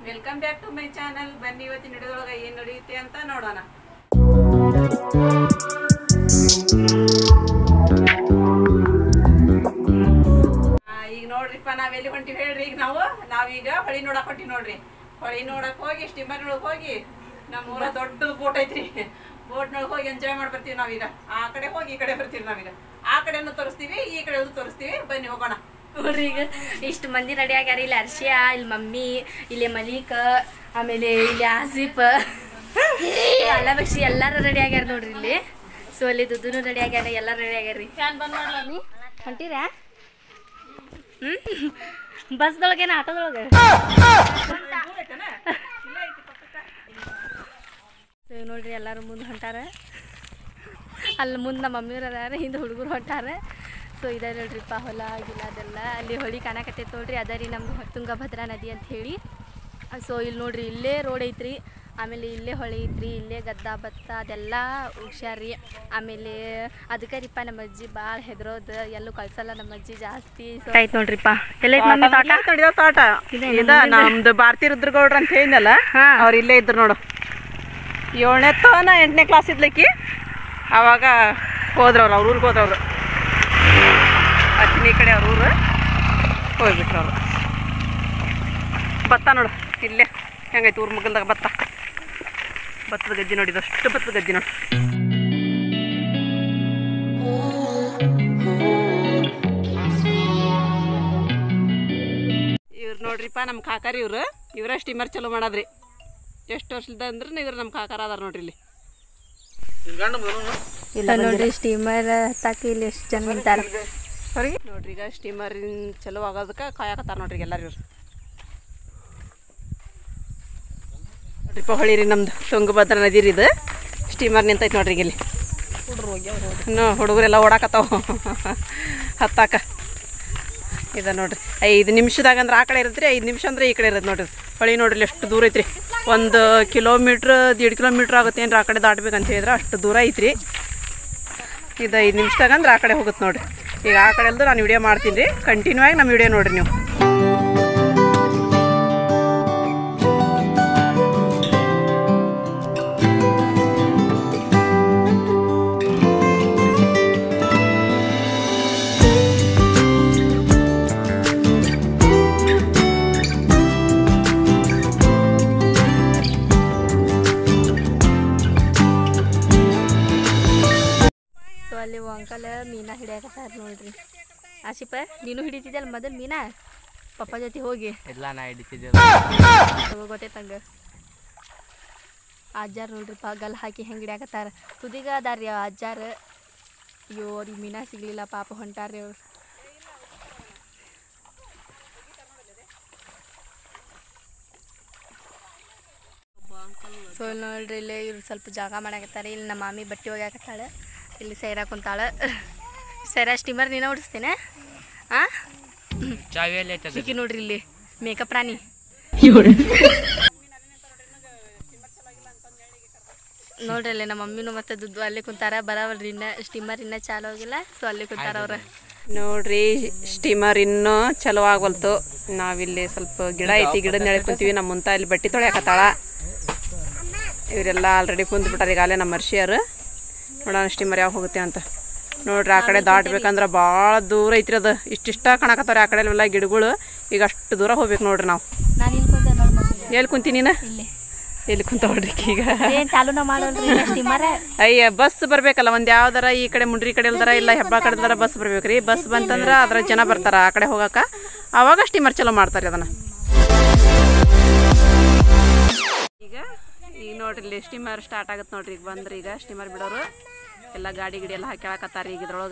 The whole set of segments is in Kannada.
Welcome back to my channel ಬನ್ನಿ ಇವತ್ತಿನ ಹಿಡಿದೊಳಗೆ ಏನು ನಡೆಯುತ್ತೆ ಅಂತ ನೋಡೋಣ ಆ, ಈಗ ನೋಡ್ರಿಪ್ಪ ನಾವ್ ಎಲ್ಲಿ ಹೊಂಟಿವಿ ಹೇಳ್ರಿ ಈಗ ನಾವು ನಾವೀಗ ಹೊಳಿ ನೋಡಕ್ ಹೊಂಟಿವಿ ನೋಡ್ರಿ ಹೊಳಿ ನೋಡಕ್ ಹೋಗಿ ಸ್ಟಿಮರ್ ನೋಡಕ್ ಹೋಗಿ ನಮ್ಮ ಊರ ದೊಡ್ಡ ಬೋಟ್ ಐತ್ರಿ ಬೋಟ್ ನೋಡಕ್ ಹೋಗಿ ಎಂಜಾಯ್ ಮಾಡಿ ಬರ್ತೀವಿ ನಾವೀಗ ಆ ಕಡೆ ಹೋಗಿ ಈ ಕಡೆ ಬರ್ತೀವಿ ನಾವೀಗ ಆ ಕಡೆನೂ ತೋರಿಸ್ತೀವಿ ಈ ಕಡೆ ತೋರಿಸ್ತೀವಿ ಬನ್ನಿ ಹೋಗೋಣ ನೋಡ್ರಿ ಈಗ ಇಷ್ಟು ಮಂದಿ ರೆಡಿ ಆಗ್ಯಾರ ಇಲ್ಲಿ ಅರ್ಷಿಯಾ ಇಲ್ಲಿ ಮಮ್ಮಿ ಇಲ್ಲಿ ಮಲೀಕ್ ಆಮೇಲೆ ಇಲ್ಲಿ ಆಸಿಫ್ ಅಲ್ಲ ಬಕ್ಷಿ ಎಲ್ಲಾರು ರೆಡಿ ಆಗ್ಯಾರ ನೋಡ್ರಿ ಇಲ್ಲಿ ಸೊ ಅಲ್ಲಿ ದುಡ್ಡುನು ರೆಡಿ ಆಗ್ಯಾರ ಎಲ್ಲ ರೆಡಿ ಆಗ್ಯಾರ್ರಿ ಫ್ಯಾನ್ ಬಂದ್ ಮಾಡ್ಲ ಹೊಂಟಿರಾ ಹ್ಮ್ ಬಸ್ದೊಳಗೇನ ಆಟೋದೊಳಗೆ ಸೊ ಈಗ ನೋಡ್ರಿ ಎಲ್ಲಾರು ಮುಂದೆ ಹೊಂಟಾರ ಅಲ್ಲಿ ಮುಂದೆ ನಮ್ಮ ಮಮ್ಮಿಯವ್ರು ಅದಾರ ಹಿಂದೆ ಹುಡುಗರು ಹೊಂಟಾರ ಸೊ ಇದ ನೋಡ್ರಿಪ್ಪ ಹೊಲ ಗಿಲ ಅದೆಲ್ಲ ಅಲ್ಲಿ ಹೊಳಿ ಕಾಣಕತ್ತೈತೆ ನೋಡ್ರಿ ಅದ ರೀ ನಮ್ದು ತುಂಗಭದ್ರಾ ನದಿ ಅಂತ ಹೇಳಿ ಸೊ ಇಲ್ಲಿ ನೋಡ್ರಿ ಇಲ್ಲೇ ರೋಡ್ ಐತ್ರಿ ಆಮೇಲೆ ಇಲ್ಲೇ ಹೊಳೆ ಐತ್ರಿ ಇಲ್ಲೇ ಗದ್ದ ಭತ್ತ ಅದೆಲ್ಲ ಉಗ್ಸ್ಯಾರ್ರಿ ಆಮೇಲೆ ಅದಕ್ಕೆ ರೀಪ್ಪ ನಮ್ಮ ಅಜ್ಜಿ ಭಾಳ ಹೆದರೋದು ಎಲ್ಲೂ ಕಳ್ಸಲ್ಲ ನಮ್ಮ ಅಜ್ಜಿ ಜಾಸ್ತಿ ಸೊ ಆಯ್ತು ನೋಡ್ರಿಪ್ಪ ಎಲ್ಲ ನೋಡಿದ ತೋಟ ಇದ ನಮ್ದು ಭಾರತಿ ರುದ್ರಗೌಡ್ರ ಅಂತ ಹೇಳಿದ್ನಲ್ಲ ಹಾ. ಅವ್ರು ಇಲ್ಲೇ ಇದ್ರು ನೋಡು ಏಳನೇ ತನ ಎಂಟನೇ ಕ್ಲಾಸ್ ಇದ್ಲಕ್ಕಿ ಅವಾಗ ಹೋದ್ರವ್ರು ಅವ್ರ ಊರಿಗೆ ಹೋದವ್ರು ಹತ್ತನೇ ಕಡೆ ಅವ್ರ ಊರು ಹೋಗ್ಬಿಟ್ರು ಅವರು ಭತ್ತ ನೋಡು ಇಲ್ಲೇ ಹೆಂಗೈತೆ ಊರ್ ಮುಗಲ್ದಾಗ ಭತ್ತ ಭತ್ತದ ಗದ್ದೆ ನೋಡಿದ್ದು ಅಷ್ಟು ಭತ್ತದ ಗದ್ದೆ ನೋಡಿ ಇವ್ರು ನೋಡ್ರಿಪ್ಪ ನಮ್ಮ ಕಾಕಾರಿ ಇವ್ರು ಇವರ ಸ್ಟೀಮರ್ ಚಲೋ ಮಾಡದ್ರಿ ಎಷ್ಟು ವರ್ಷದ ಅಂದ್ರೆ ಇವ್ರು ನಮ್ಮ ಕಾಕಾರ ಅದಾರ ನೋಡ್ರಿ ಇಲ್ಲಿ ನೋಡ್ರಿ ಸ್ಟೀಮರ್ ಹತ್ತಾಕ ಇಲ್ಲಿ ಎಷ್ಟು ಜನ ನಿಂತಾರ ಸರಿ ನೋಡ್ರಿ ಈಗ ಸ್ಟೀಮರ್ ಚಲೋ ಆಗೋದಕ್ಕೆ ಕಾಯಕತ್ತಾರ ನೋಡ್ರಿ ಎಲ್ಲಾರು ಇವ್ರು ನೋಡ್ರಿಪ್ಪ ಹೊಳಿ ರೀ ನಮ್ದು ತುಂಗಭದ್ರಾ ನದಿ ರೀ ಇದು ಸ್ಟೀಮರ್ ನಿಂತೈತೆ ನೋಡ್ರಿ ಈಗ ಇಲ್ಲಿ ಇನ್ನು ಹುಡುಗರೆಲ್ಲ ಓಡಾಕತ್ತಾವ ಹತ್ತಾಕ ಇದೆ ನೋಡ್ರಿ ಐದು ನಿಮಿಷದಾಗ ಅಂದ್ರೆ ಆ ಕಡೆ ಇರುತ್ತೆ ಐದು ನಿಮಿಷ ಅಂದ್ರೆ ಈ ಕಡೆ ಇರುತ್ತೆ ನೋಡ್ರಿ ಹೊಳಿ ನೋಡ್ರಿ ಎಷ್ಟು ದೂರ ಐತ್ರಿ ಒಂದು ಕಿಲೋಮೀಟ್ರ್ ದೀಡ್ ಕಿಲೋಮೀಟ್ರ್ ಆಗುತ್ತೆ ಏನ್ರಿ ಆ ಕಡೆ ದಾಟ್ಬೇಕಂತ ಹೇಳಿದ್ರೆ ಅಷ್ಟು ದೂರ ಐತ್ರಿ ಇದು ಐದು ನಿಮಿಷದಾಗ ಅಂದ್ರೆ ಆ ಕಡೆ ಹೋಗುತ್ತೆ ನೋಡ್ರಿ ಈಗ ಆ ಕಡೆ ಎಲ್ದು ನಾನು ವಿಡಿಯೋ ಮಾಡ್ತೀನಿ ರೀ ಕಂಟಿನ್ಯೂ ಆಗಿ ನಮ್ಮ ವಿಡಿಯೋ ನೋಡ್ರಿ ನೀವು ಸೊ ಅಲ್ಲಿ ಅಂಕಲ್ ಮೀನಾ ಹಿಡಿಯಾಕತ್ತಾರ ನೋಡ್ರಿ ಆಶಿಪ ನೀನು ಹಿಡಿತಿದ್ದಲ್ಲ ಮೊದಲು ಮೀನಾ ಪಪ್ಪ ಜೊತೆ ಹೋಗಿ ಇಲ್ಲ ನಾ ಹಿಡಿತಿದ್ದೆ ಗೊತ್ತೈತಂಗ ಅಜ್ಜಾರ್ ನೋಡ್ರಿಪ್ಪ ಗಲ್ ಹಾಕಿ ಹೆಂಗೆ ಹಿಡಿಯಾಕತ್ತಾರ ತುದಿಗ ಅದಾರ್ರಿ ಆ ಅಜ್ಜಾರ ಅಯ್ಯೋ ಅವ್ರಿಗೆ ಮೀನಾ ಸಿಗ್ಲಿಲ್ಲ ಪಾಪ ಹೊಂಟಾರ್ರಿ ಅವ್ರು ಸೊ ಇಲ್ಲಿ ನೋಡ್ರಿ ಇಲ್ಲಿ ಇವ್ರು ಸ್ವಲ್ಪ ಜಾಗ ಮಾಡಾಕತ್ತಾರ ಇಲ್ಲಿ ನಮ್ಮ ಮಾಮಿ ಬಟ್ಟೆ ಒಗ್ಯಾಕತ್ತಾಳ ಇಲ್ಲಿ ಸೈರಾ ಕುಂತಾಳ ಸೈರಾ ಸ್ಟೀಮರ್ ನೀನ ಓಡಿಸ್ತೇನೆ ಆ ಚಾವಿಯಲ್ಲಿ ಐತದ ಸಿಕ್ಕಿ ನೋಡ್ರಿ ಇಲ್ಲಿ ಮೇಕಪ್ ರಾಣಿ ನೋಡ್ರಿ ಅಲ್ಲಿ ನಮ್ಮ ಮಮ್ಮಿನೂ ಮತ್ತೆ ದುಡ್ಡು ಅಲ್ಲೇ ಕುಂತಾರ ಬರವಲ್ರಿ ಇನ್ನ ಸ್ಟೀಮರ್ ಇನ್ನ ಚಾಲು ಆಗಿಲ್ಲ ಸೊ ಅಲ್ಲೇ ಕುಂತಾರ ಅವ್ರ ನೋಡ್ರಿ ಸ್ಟೀಮರ್ ಇನ್ನೂ ಚಲೋ ಆಗವಲ್ತು ನಾವಿಲ್ಲಿ ಸ್ವಲ್ಪ ಗಿಡ ಐತಿ ಗಿಡ ನೆಳೆ ಕುಂತೀವಿ ನಮ್ಮ ಮುಂತ ಇಲ್ಲಿ ಬಟ್ಟೆ ತೊಳ್ಯಾಕತ್ತಾಳ ಇವರೆಲ್ಲ ಆಲ್ರೆಡಿ ಕುಂತ್ಬಿಟ್ಟಾರ ಈಗಾಗಲೇ ನಮ್ಮ ಮರ್ಷಿಯರು ನೋಡೋಣ ಸ್ಟೀಮರ್ ಯಾವಾಗ ಹೋಗುತ್ತೆ ಅಂತ ನೋಡ್ರಿ ಆ ಕಡೆ ದಾಟ್ಬೇಕಂದ್ರೆ ಭಾಳ ದೂರ ಐತ್ರಿ ಅದು ಇಷ್ಟಿಷ್ಟ ಕಾಣಕತ್ತಾರ ಆ ಕಡೆ ಎಲ್ಲ ಗಿಡಗಳು ಈಗ ಅಷ್ಟು ದೂರ ಹೋಗ್ಬೇಕು ನೋಡ್ರಿ ನಾವು ನಾನು ಇಲ್ಲಿ ಕುಂತ ನೋಡಿ ಮಮ್ಮಿ ಎಲ್ಲಿ ಕುಂತಿ ನೀನು ಇಲ್ಲಿ ಎಲ್ಲಿ ಕುಂತವ್ರಿ ಈಗ ಏನ್ ಚಾಲೂನ ಮಾಡೋಲ್ರಿ ಸ್ಟೀಮರ್ ಅಯ್ಯ ಬಸ್ ಬರ್ಬೇಕಲ್ಲ ಒಂದ್ ಯಾವ್ದಾರ ಈ ಕಡೆ ಮುಂಡ್ರಿ ಕಡೆ ಇಲ್ದಾರ ಇಲ್ಲ ಹೆಬ್ಬ ಕಡೆ ಇಲ್ದಾರ ಬಸ್ ಬರ್ಬೇಕ್ರಿ ಬಸ್ ಬಂತಂದ್ರ ಅದ್ರ ಜನ ಬರ್ತಾರ ಆ ಕಡೆ ಹೋಗಾಕ ಅವಾಗ ಸ್ಟೀಮರ್ ಚಲೋ ಮಾಡ್ತಾರೆ ಅದನ್ನ ಈಗ ಈಗ ನೋಡ್ರಿ ಇಲ್ಲಿ ಸ್ಟೀಮರ್ ಸ್ಟಾರ್ಟ್ ಆಗತ್ತೆ ನೋಡ್ರಿ ಈಗ ಬಂದ್ರಿ ಈಗ ಸ್ಟೀಮರ್ ಬಿಡೋರು ಎಲ್ಲ ಗಾಡಿ ಗಿಡಿ ಎಲ್ಲ ಹಾಕ್ಯಾಳಕತ್ತಾರ ಈಗ ಇದ್ರೊಳಗ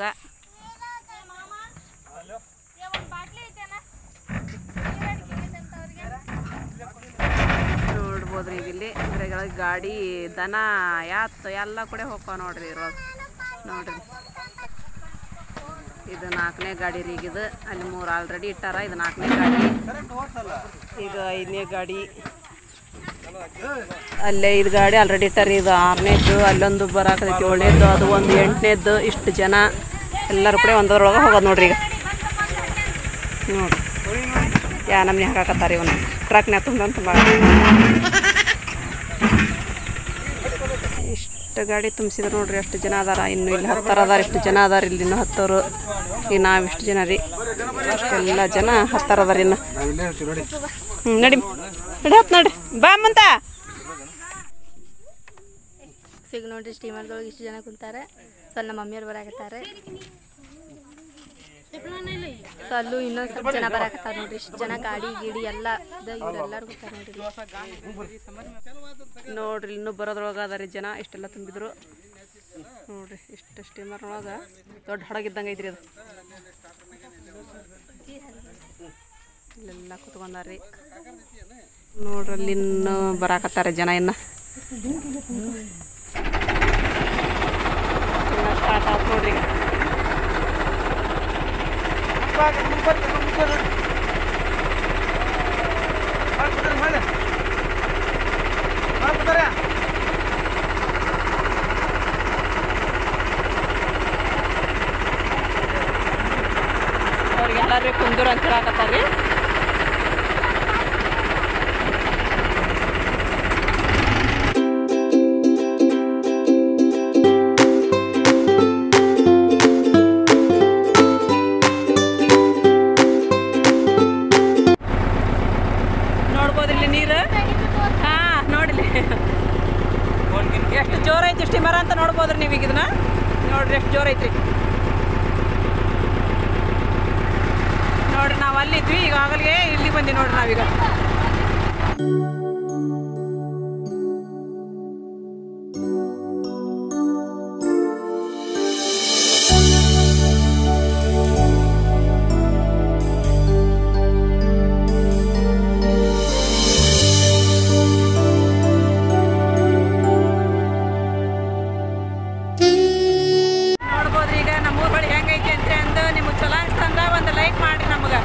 ನೋಡ್ಬೋದ್ರಿ ಈಗ ಇಲ್ಲಿ ಇದ್ರಾಗ ಗಾಡಿ ದನ ಯಾತ್ ಎಲ್ಲ ಕೂಡ ಹೋಗ್ತಾವ ನೋಡ್ರಿ ಇದ್ರೊಳಗೆ ನೋಡ್ರಿ ಇದು ನಾಲ್ಕನೇ ಗಾಡಿ ರೀ ಈಗ ಇದು ಅಲ್ಲಿ ಮೂರು ಆಲ್ರೆಡಿ ಇಟ್ಟಾರ ಇದು ನಾಲ್ಕನೇ ಗಾಡಿ ಈಗ ಐದನೇ ಗಾಡಿ ಅಲ್ಲೇ ಇದು ಗಾಡಿ ಆಲ್ರೆಡಿ ಇಟ್ಟಾರ ಇದು ಆರನೇದ್ದು ಅಲ್ಲೊಂದು ಬರಾಕತೈತಿ ಏಳನೇದ್ದು ಅದು ಒಂದು ಎಂಟನೇದ್ದು ಇಷ್ಟು ಜನ ಎಲ್ಲರೂ ಕೂಡ ಒಂದರೊಳಗೆ ಹೋಗೋದು ನೋಡ್ರಿ ಈಗ ನೋಡ್ರಿ ಯಾ ನಮ್ನೆ ಹಾಕಾಕತ್ತಾರ ಇವನು ಟ್ರಕ್ನ್ಯಾಗ ತುಂಬಂತ ಭಾಳ ಇಷ್ಟು ಗಾಡಿ ತುಂಬಿಸಿದ್ರು ನೋಡ್ರಿ ಎಷ್ಟು ಜನ ಅದಾರ ಇನ್ನು ಇಲ್ಲಿ ಹತ್ತಾರ ಅದಾರ ಎಷ್ಟು ಜನ ಅದಾರ ಇಲ್ಲಿ ಇನ್ನೂ ಹತ್ತವರು ಈಗ ನಾವು ಇಷ್ಟು ಜನ ರೀ ಅಷ್ಟೆಲ್ಲ ಜನ ಹತ್ತಾರ ಅದಾರ ಇನ್ನು ಹ್ಞೂ ನಡಿ ನಡಿ ಹತ್ತು ನಡಿ ಬಾ ಮಂತ ಸಿಗ ನೋಡ್ರಿ ಸ್ಟೀಮರ್ದೊಳಗೆ ಇಷ್ಟು ಜನ ಕುಂತಾರೆ ಸೊ ನಮ್ಮ ಮಮ್ಮಿಯವ್ರು ಬರಾಕತ್ತಾರೆ ಸೊ ಅಲ್ಲೂ ಇನ್ನೊಂದು ಸ್ವಲ್ಪ ಜನ ಬರಾಕತ್ತಾರ ನೋಡ್ರಿ ಇಷ್ಟು ಜನ ಗಾಡಿ ಗಿಡಿ ಎಲ್ಲ ಇದ ಇವರೆಲ್ಲರೂ ಕೂತಾರ ನೋಡ್ರಿ ನೋಡ್ರಿ ಇನ್ನೂ ಬರೋದ್ರೊಳಗೆ ಅದ ರೀ ಜನ ಇಷ್ಟೆಲ್ಲ ತುಂಬಿದ್ರು ನೋಡ್ರಿ ಇಷ್ಟು ಸ್ಟೀಮರ್ನೊಳಗೆ ದೊಡ್ಡ ಹಡಗಿದ್ದಂಗೆ ಐತ್ರಿ ಅದು ಇಲ್ಲೆಲ್ಲ ಕುತ್ಕೊಂಡಾರ್ರಿ ನೋಡ್ರಿ ಅಲ್ಲಿ ಇನ್ನೂ ಬರಾಕತ್ತಾರೆ ಜನ ಇನ್ನು ಸ್ಟಾರ್ಟ್ ಆಯ್ತು ನೋಡ್ರಿ ಈಗ ಅವ್ರಿಗೆಲ್ಲರೂ ಕುಂದೂರು ಅಂತ ಹೇಳಕತ್ತಾರ್ರಿ ನೋಡ್ಬೋದು ಇಲ್ಲಿ ನೀರು ಹಾ ನೋಡಿಲಿ ಎಷ್ಟು ಜೋರ ಐತಿ ಸ್ಟಿಮರ ಅಂತ ನೋಡ್ಬೋದ್ರಿ ನೀವು ಈಗ ಇದನ್ನ ನೋಡ್ರಿ ಎಷ್ಟು ಜೋರ ಐತ್ರಿ ನೋಡ್ರಿ ನಾವು ಅಲ್ಲಿದ್ವಿ ಈಗ ಆಗಲಿಗೆ ಇಲ್ಲಿ ಬಂದಿ ನೋಡ್ರಿ ನಾವೀಗ ನೋಡ್ಬೋದ್ರಿ ಈಗ ನಮ್ಮೂರ್ ಬಳಿ ಹೆಂಗೈತಿ ಅಂತ ಅಂದು ನಿಮಗೆ ಚಲೋ ಅನ್ಸ್ತಂದ್ರ ಒಂದು ಲೈಕ್ ಮಾಡ್ರಿ ನಮಗೆ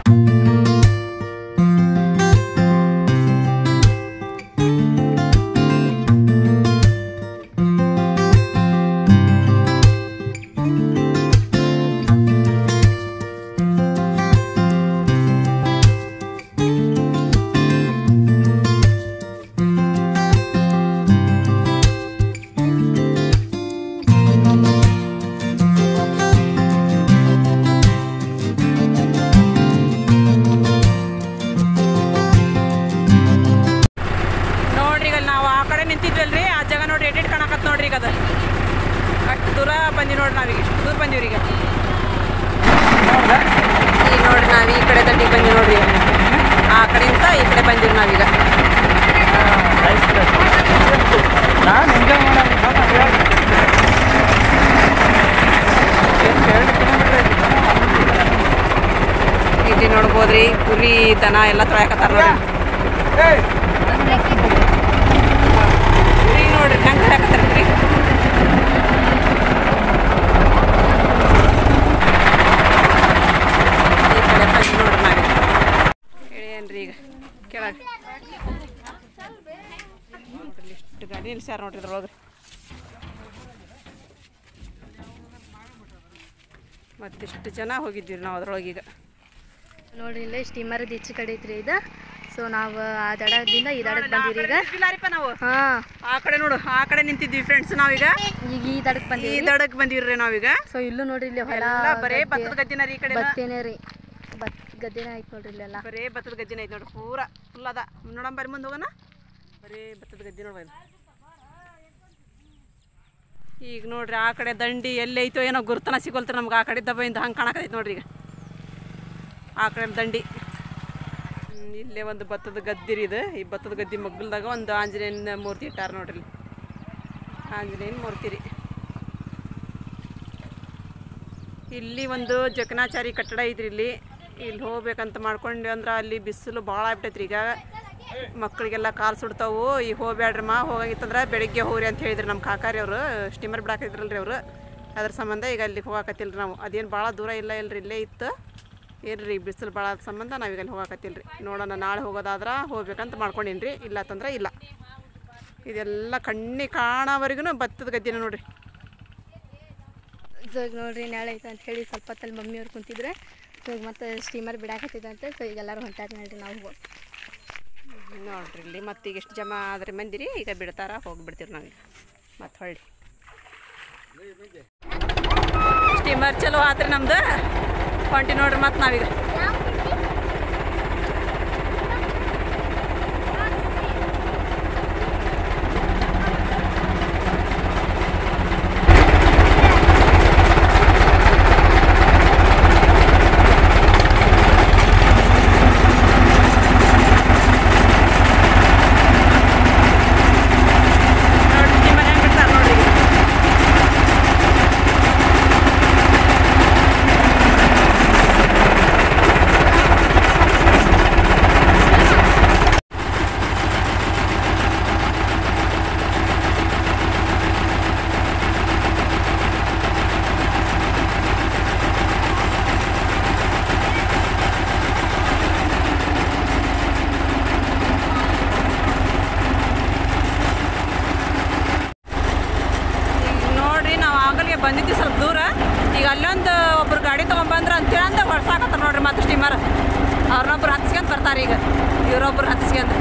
ನೋಡ್ರಿ ಈಗ ನಾವು ಆ ಕಡೆ ನಿಂತಿದ್ವಲ್ರಿ ಆ ಜಾಗ ನೋಡ್ರಿ ಎಡಿಟ್ ಕಾಣಕತ್ ನೋಡ್ರಿ ಈಗ ಅದು ಅಷ್ಟು ದೂರ ಬಂದಿ ನೋಡ್ರಿ ನಾವೀಗ ಇಷ್ಟು ದೂರ ಬಂದೀವ್ರಿ ಈಗ ಈಗ ನೋಡ್ರಿ ನಾವು ಈ ಕಡೆ ದಂಡಿಗೆ ಬಂದಿ ನೋಡ್ರಿ ಈಗ. ಆ ಕಡೆಯಿಂದ ಈ ಕಡೆ ಬಂದಿವಿ ನಾವೀಗ ಇಲ್ಲಿ ನೋಡ್ಬೋದ್ರಿ ಕುರಿ ದನ ಎಲ್ಲ ತೊಳ್ಯಾಕತ್ತಾರ ನೋಡ್ರಿ ಕುರಿ ನೋಡ್ರಿ ಹೆಂಗ್ ತೊಳ್ಯಾಕತ್ತಾರ ಕುರಿ ಈ ಕಡೆ ಬಂದ್ ನೋಡ್ರಿ ನಾವೀಗ ಇಳಿಯೇನ್ರಿ ಈಗ ಕೆಳಗೆ ನೋಡ್ರಿ ಇಷ್ಟು ಗಾಡಿ ನಿಲ್ಸ್ಯಾರ ನೋಡ್ರಿ ಇದ್ರೊಳಗೆ ಮತ್ತಿಷ್ಟು ಜನ ಹೋಗಿದ್ವಿ ನಾವು ಅದ್ರೊಳಗೆ ಈಗ ನೋಡ್ರಿ ಇಲ್ಲೇ ಸ್ಟೀಮರ್ದು ಈಚೆ ಕಡೆ ಐತ್ರಿ ಇದು ಸೊ ನಾವು ಆ ದಡದಿಂದ ಈ ದಡಕ್ಕೆ ಬಂದಿರಿ ಈಗ ಇಲ್ಲಾರಿಪ್ಪ ನಾವು ಹಾಂ ಆ ಕಡೆ ನೋಡು ಆ ಕಡೆ ನಿಂತಿದ್ವಿ ಫ್ರೆಂಡ್ಸ್ ನಾವೀಗ ಈಗ ಈ ದಡಕ್ಕೆ ಈ ಬಂದಿರಿ ದಡಕ್ ಬಂದಿವ್ರಿ ನಾವೀಗ ಸೊ ಇಲ್ಲೂ ನೋಡ್ರಿ ಇಲ್ಲಿ ಹೊಲ ಎಲ್ಲ ಬರೇ ಭತ್ತದ ಗದ್ದಿನ ರೀ ಈ ಕಡೆ ಬತ್ತೇನೆ ರೀ ಬತ್ ಗದ್ದೆನೇ ಐತೆ ನೋಡ್ರಿ ಇಲ್ಲೆಲ್ಲ ಬರೇ ಭತ್ತದ ಗದ್ದಿನ ಐತಿ ನೋಡ್ರಿ ಪೂರಾ ಫುಲ್ ಅದ ನೋಡಮ್ ಬರ್ರಿ ಮುಂದೆ ಹೋಗೋಣ ಬರೇ ಭತ್ತದ ಗದ್ದಿ ನೋಡ್ಬೋದು ಈಗ ನೋಡ್ರಿ ಆ ಕಡೆ ದಂಡಿ ಎಲ್ಲಿ ಐತೋ ಏನೋ ಗುರ್ತನ ಸಿಗೋಲ್ತ್ರಿ ನಮ್ಗೆ ಆ ಕಡೆ ದಬ್ಬದಿಂದ ಹಂಗೆ ಕಾಣಕತ್ತೈತಿ ನೋಡ್ರಿ ಈಗ ಆ ಕಡೆ ದಂಡಿ ಹ್ಮ್, ಇಲ್ಲೇ ಒಂದು ಭತ್ತದ ಗದ್ದಿ ರೀ ಇದು ಈ ಭತ್ತದ ಗದ್ದಿ ಮಗ್ಗಲ್ದಾಗ ಒಂದು ಆಂಜನೇಯನ ಮೂರ್ತಿ ಇಟ್ಟಾರ ನೋಡ್ರಿ ಇಲ್ಲಿ. ಆಂಜನೇಯನ ಮೂರ್ತಿ ರೀ ಇಲ್ಲಿ ಒಂದು ಜಕನಾಚಾರಿ ಕಟ್ಟಡ ಐತ್ರಿ ಇಲ್ಲಿ ಇಲ್ಲಿ ಹೋಗ್ಬೇಕಂತ ಮಾಡ್ಕೊಂಡ್ವಿ ಅಂದ್ರೆ ಅಲ್ಲಿ ಬಿಸಿಲು ಭಾಳ ಆಗ್ಬಿಟ್ಟೈತ್ರಿ ಈಗ ಮಕ್ಕಳಿಗೆಲ್ಲ ಕಾಲು ಸುಡ್ತಾವು ಈಗ ಹೋಗ್ಬೇಡ್ರಮ್ಮ ಹೋಗಂಗಿತ್ತಂದ್ರೆ ಬೆಳಿಗ್ಗೆ ಹೋಗ್ರಿ ಅಂತ ಹೇಳಿದ್ರಿ ನಮ್ಮ ಕಾಕಾರಿ ಅವರು ಸ್ಟೀಮರ್ ಬಿಡಾಕಿದ್ರಲ್ರಿ ಅವರು ಅದ್ರ ಸಂಬಂಧ ಈಗ ಅಲ್ಲಿಗೆ ಹೋಗಾಕತ್ತಿಲ್ರಿ ನಾವು ಅದೇನು ಭಾಳ ದೂರ ಇಲ್ಲ ಇಲ್ರಿ ಇಲ್ಲೇ ಇತ್ತು ಏನ್ರಿ ಬಿಸಿಲು ಭಾಳ ಆದ ಸಂಬಂಧ ನಾವೀಗ ಅಲ್ಲಿ ಹೋಗಾಕತ್ತಿಲ್ರಿ ನೋಡೋಣ ನಾಳೆ ಹೋಗೋದಾದ್ರೆ ಹೋಗ್ಬೇಕಂತ ಮಾಡ್ಕೊಂಡೀನಿ ರೀ ಇಲ್ಲ ಅಂತಂದ್ರೆ ಇಲ್ಲ ಇದೆಲ್ಲ ಕಣ್ಣಿ ಕಾಣೋವರೆಗೂ ಭತ್ತದ ಗದ್ದಿನ ನೋಡ್ರಿ ಸೊ ಈಗ ನೋಡ್ರಿ ನಾಳೆ ಐತೆ ಅಂತ ಹೇಳಿ ಸ್ವಲ್ಪ ಹೊತ್ತಲ್ಲಿ ಮಮ್ಮಿಯವ್ರು ಕುಂತಿದ್ರೆ ಸೊ ಈಗ ಮತ್ತೆ ಸ್ಟೀಮರ್ ಬಿಡಾಕತ್ತಿದಂತೆ ಸೊ ಈಗ ಎಲ್ಲರೂ ಹೊಂಟಾರ ನೋಡ್ರಿ ನಾವು ಹೋಗ್- ನೋಡ್ರಿ ಇಲ್ಲಿ ಮತ್ತೆ ಈಗ ಎಷ್ಟು ಜಮಾ ಆದ್ರೆ ಮಂದಿರಿ ಈಗ ಬಿಡ್ತಾರ ಹೋಗಿಬಿಡ್ತೀವಿ ನಾವೀಗ ಮತ್ತೆ ಹೊಳ್ಳಿ ಸ್ಟೀಮರ್ ಚಲೋ ಆತ್ರಿ ನಮ್ದು ಹೊಂಟಿ ನೋಡ್ರಿ ಮತ್ತೆ ನಾವೀಗ ನೋಡ್ರಿ ಸ್ಟೀಮರ್ ಹೆಂಗೆ ಬಿಡ್ತಾರೆ ನೋಡ್ರಿ ಈಗ. ಈಗ ನೋಡ್ರಿ ನಾವು ಆಗಲಿಗೆ ಬಂದಿದ್ವಿ ಸ್ವಲ್ಪ ದೂರ ಈಗ ಅಲ್ಲೊಂದು ಒಬ್ರು ಗಾಡಿ ತೊಗೊಂಬಂದ್ರೆ ಅಂತೇಳಂದ ಹೊಡ್ಸಾಕತ್ತಾರ ನೋಡ್ರಿ ಮತ್ತೆ ಸ್ಟೀಮರ್ ಅವ್ರನ್ನೊಬ್ರು ಹತ್ಸ್ಕೊಂಡ್ ಬರ್ತಾರೆ ಈಗ ಇವರೊಬ್ರು ಹತ್ಸ್ಕೊಂಡ್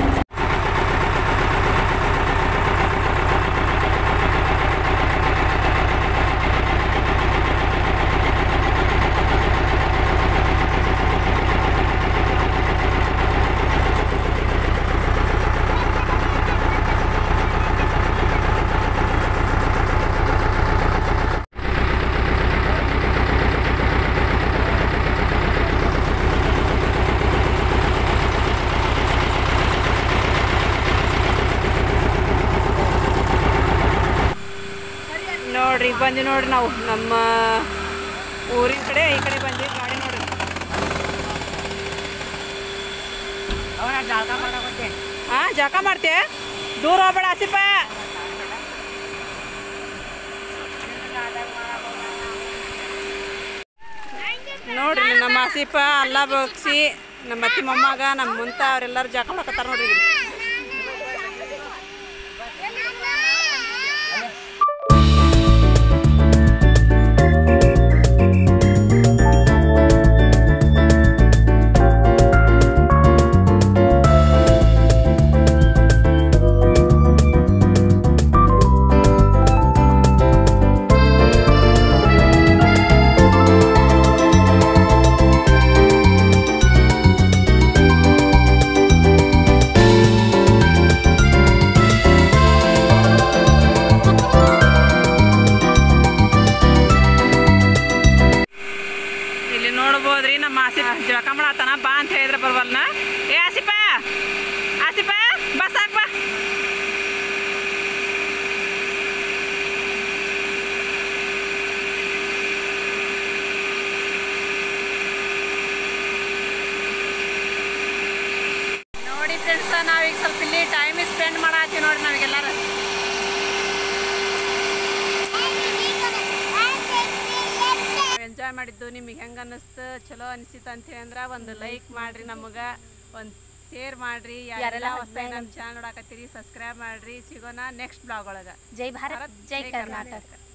ನೋಡ್ರಿ ಈಗ ಬಂದ್ವಿ ನೋಡ್ರಿ ನಾವು ನಮ್ಮ ಊರಿನ ಕಡೆ ಈ ಕಡೆ ಬಂದ್ವಿ ಗಾಡಿ ನೋಡ್ರಿ ಅವನ ಜಾಗ ಮಾಡಕ್ಕೆ ಹಾ ಜಕ ಮಾಡ್ತೆ ದೂರ ಹೋಗ್ಬೇಡ ಆಸಿಪ ನೋಡ್ರಿ ನಮ್ಮ ಆಸಿಪ ಅಲ್ಲ ಬಗ್ಸಿ ನಮ್ಮ ಅತ್ತಿ ಮೊಮ್ಮಗ ನಮ್ಮ ಮುಂತ ಅವರೆಲ್ಲರೂ ಜಕ ಮಾಡಕತ್ತಾರ ನೋಡ್ರಿ ಇಲ್ಲಿ. ಇಲ್ಲಿ ನೋಡ್ಬೋದ್ರಿ ನಮ್ಮ ಆಸಿಫ್ ಜಳಕ ಮಾಡತ್ತಾನ ಬಾ ಅಂತ ಹೇಳಿದ್ರೆ ಬರ್ವಲ್ನ ಏ ಆಸಿಫ ಆಸಿಫ ಬಾ ಸಾಕ್ ಬಾ ನೋಡಿ ಫ್ರೆಂಡ್ಸ್ ನಾವೀಗ ಸ್ವಲ್ಪ ಇಲ್ಲಿ ಟೈಮ್ ಸ್ಪೆಂಡ್ ಮಾಡತ್ತೀವಿ ನೋಡಿ ನಾವೀಗೆಲ್ಲರೂ ಎಂಜಾಯ್ ಮಾಡಿದ್ದು ನಿಮಗೆ ಹೆಂಗೆ ಅನ್ನಿಸ್ತು ಚಲೋ ಅನಿಸಿತು ಅಂತ ಅಂದ್ರೆ ಒಂದು ಲೈಕ್ ಮಾಡ್ರಿ ನಮಗೆ ಒಂದು ಶೇರ್ ಮಾಡ್ರಿ ಯಾರೆಲ್ಲ ಹೊಸ ನಮ್ಮ ಚಾನಲ್ ನೋಡಕತ್ತೀರಿ ಸಬ್ಸ್ಕ್ರೈಬ್ ಮಾಡ್ರಿ ಸಿಗೋಣ ನೆಕ್ಸ್ಟ್ ಬ್ಲಾಗ್ ಒಳಗೆ ಜೈ ಭಾರತ್ ಜೈ ಕರ್ನಾಟಕ